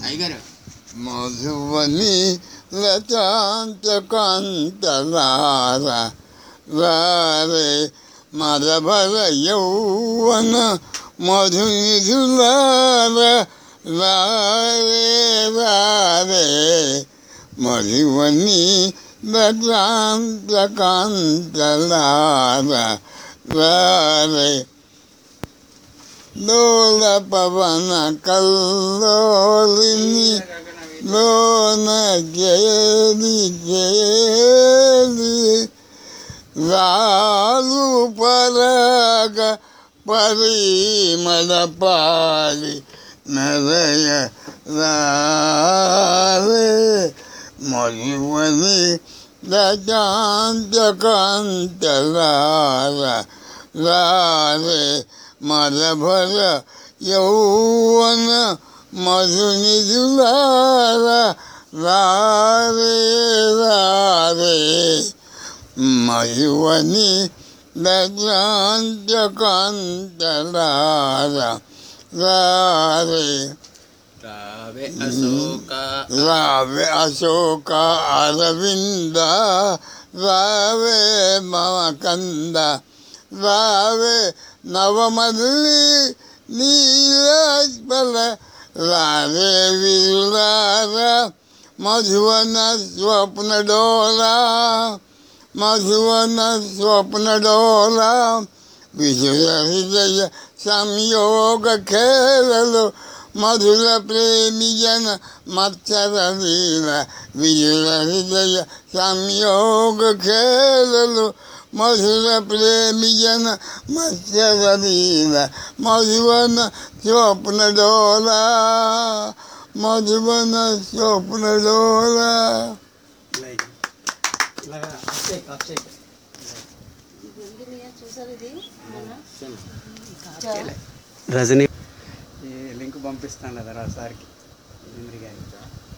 tiger మధువని లతాంతకాంతలార రారే మరభర యౌవన మధునిధులార రారే రారే మధువని లతాంతకాంతలార రారే లోల పవన కల్లోలిని లోన జయలి జయలి రాలు పరగ పరిమళ పాలి నరయ రాలే మరివని దజాంతకాంతలార రారే మరభర యౌవన మధునిధులార రారే రారే మయువని దజాంతకాంతలార రారే రావే అశోక రావే అశోక అరవింద రావే మమ కంద రావే నవమల్లి నీరాజ్బల రావే విరులార మధువన స్వప్న డోలా మధువన స్వప్న డోలా విజయ హృదయ సంయోగ ఖేళలు మధుర ప్రేమి జన మత్సర లీల విజయ హృదయ సంయోగ ఖేళలు మధుర ప్రేమి జన మత్సర లీల మధువన స్వప్న డోలా మధువన స్వప్న డోలా చూసారు ఇది మన రజనీ ఈ లింక్ పంపిస్తాను కదా సార్కి ఇంద్రి గారికి